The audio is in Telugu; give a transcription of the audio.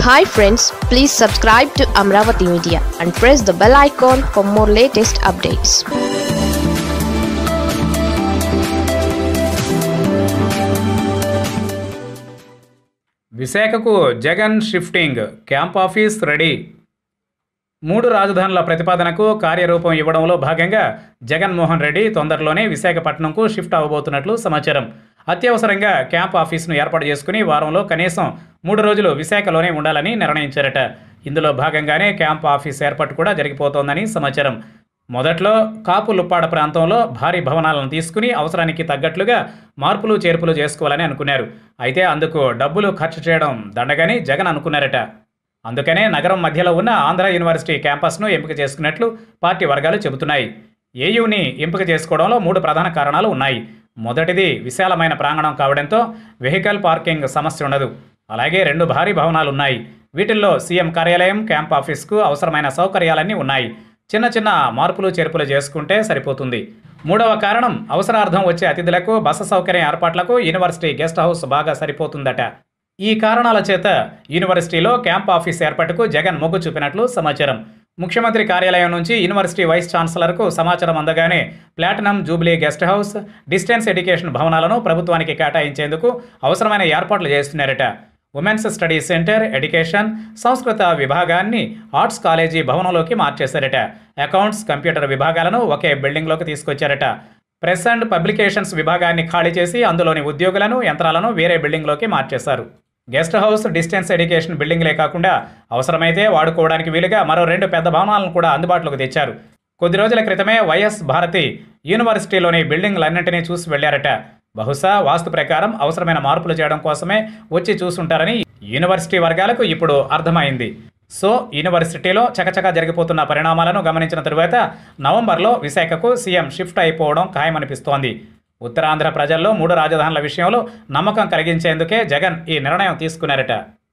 hi friends please subscribe to Amaravati media and press the bell icon for more latest updates విశాఖకు Jagan shifting camp office ready మూడు రాజధానుల ప్రతిపాదనకు కార్యరూపం ఇవ్వడంలో భాగంగా జగన్మోహన్ రెడ్డి తొందరలోనే విశాఖపట్నంకు షిఫ్ట్ అవ్వబోతున్నట్లు సమాచారం అత్యవసరంగా క్యాంప్ ఆఫీస్ను ఏర్పాటు చేసుకుని వారంలో కనీసం మూడు రోజులు విశాఖలోనే ఉండాలని నిర్ణయించారట ఇందులో భాగంగానే క్యాంప్ ఆఫీస్ ఏర్పాటు కూడా జరిగిపోతోందని సమాచారం మొదట్లో కాపు లుప్పాడ ప్రాంతంలో భారీ భవనాలను తీసుకుని అవసరానికి తగ్గట్లుగా మార్పులు చేర్పులు చేసుకోవాలని అనుకున్నారు అయితే అందుకు డబ్బులు ఖర్చు చేయడం దండగని జగన్ అనుకున్నారట అందుకనే నగరం మధ్యలో ఉన్న ఆంధ్ర యూనివర్సిటీ క్యాంపస్ను ఎంపిక చేసుకున్నట్లు పార్టీ వర్గాలు చెబుతున్నాయి ఏయూని ఎంపిక చేసుకోవడంలో మూడు ప్రధాన కారణాలు ఉన్నాయి మొదటిది విశాలమైన ప్రాంగణం కావడంతో వెహికల్ పార్కింగ్ సమస్య ఉండదు అలాగే రెండు భారీ భవనాలు ఉన్నాయి వీటిల్లో సీఎం కార్యాలయం క్యాంప్ ఆఫీస్కు అవసరమైన సౌకర్యాలన్నీ ఉన్నాయి చిన్న చిన్న మార్పులు చేర్పులు చేసుకుంటే సరిపోతుంది మూడవ కారణం అవసరార్థం వచ్చే అతిథులకు బస సౌకర్యం ఏర్పాట్లకు యూనివర్సిటీ గెస్ట్ హౌస్ బాగా సరిపోతుందట ఈ కారణాల చేత యూనివర్సిటీలో క్యాంప్ ఆఫీస్ ఏర్పాటుకు జగన్ మొగ్గు చూపినట్లు సమాచారం ముఖ్యమంత్రి కార్యాలయం నుంచి యూనివర్సిటీ వైస్ ఛాన్సలర్కు సమాచారం అందగానే platinum jubilee guest house distance education భవనాలను ప్రభుత్వానికి కేటాయించేందుకు అవసరమైన ఏర్పాట్లు చేస్తున్నారట ఉమెన్స్ స్టడీ సెంటర్ ఎడ్యుకేషన్ సంస్కృత విభాగాన్ని ఆర్ట్స్ కాలేజీ భవనంలోకి మార్చేశారట అకౌంట్స్ కంప్యూటర్ విభాగాలను ఒకే బిల్డింగ్లోకి తీసుకొచ్చారట ప్రెస్ అండ్ పబ్లికేషన్స్ విభాగాన్ని ఖాళీ చేసి అందులోని ఉద్యోగులను యంత్రాలను వేరే బిల్డింగ్లోకి మార్చేశారు గెస్ట్ హౌస్ డిస్టెన్స్ ఎడ్యుకేషన్ బిల్డింగ్లే కాకుండా అవసరమైతే వాడుకోవడానికి వీలుగా మరో రెండు పెద్ద భవనాలను కూడా అందుబాటులోకి తెచ్చారు కొద్ది రోజుల క్రితమే వైఎస్ భారతి యూనివర్సిటీలోని బిల్డింగ్లన్నింటినీ చూసి వెళ్లారట బహుశా వాస్తు ప్రకారం అవసరమైన మార్పులు చేయడం కోసమే వచ్చి చూసుంటారని యూనివర్సిటీ వర్గాలకు ఇప్పుడు అర్థమైంది సో యూనివర్సిటీలో చకచకా జరిగిపోతున్న పరిణామాలను గమనించిన తరువాత నవంబర్లో విశాఖకు సీఎం షిఫ్ట్ అయిపోవడం ఖాయమనిపిస్తోంది ఉత్తరాంధ్ర ప్రజల్లో మూడు రాజధానుల విషయంలో నమ్మకం కలిగించేందుకే జగన్ ఈ నిర్ణయం తీసుకున్నారట